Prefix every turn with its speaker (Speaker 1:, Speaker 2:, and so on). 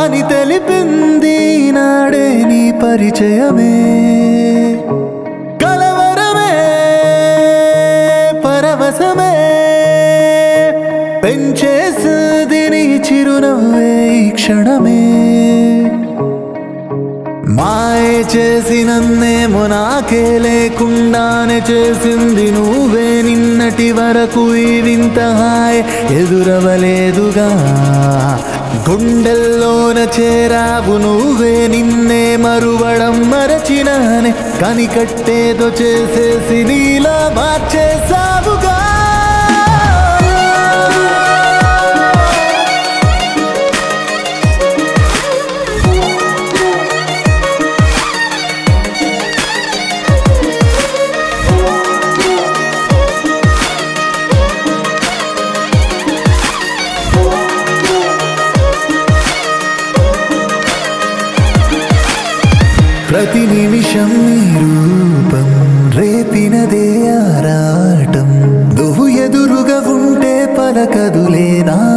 Speaker 1: అని తెలిపింది నాడే నీ పరిచయమే కలవరమే పరవశమే పెంచేసింది నీ చిరునవ్వే ఈ క్షణమే మాయ చేసి నన్నేమో నాకే లేకుండానే చేసింది నువ్వే నిన్నటి వరకు ఈ వింత హాయ్ ఎదురవలేదుగా గుండెల్లోన చేరావు నువ్వే నిన్నే మరువడం మరచినానే కనికట్టేదో చేసేసి నీలా మార్చేసావుగా ప్రతి నిమిషం నీ రూపం రేపినదే ఆరాటం నువ్వు ఎదురుగా ఉంటే పలకదులే నా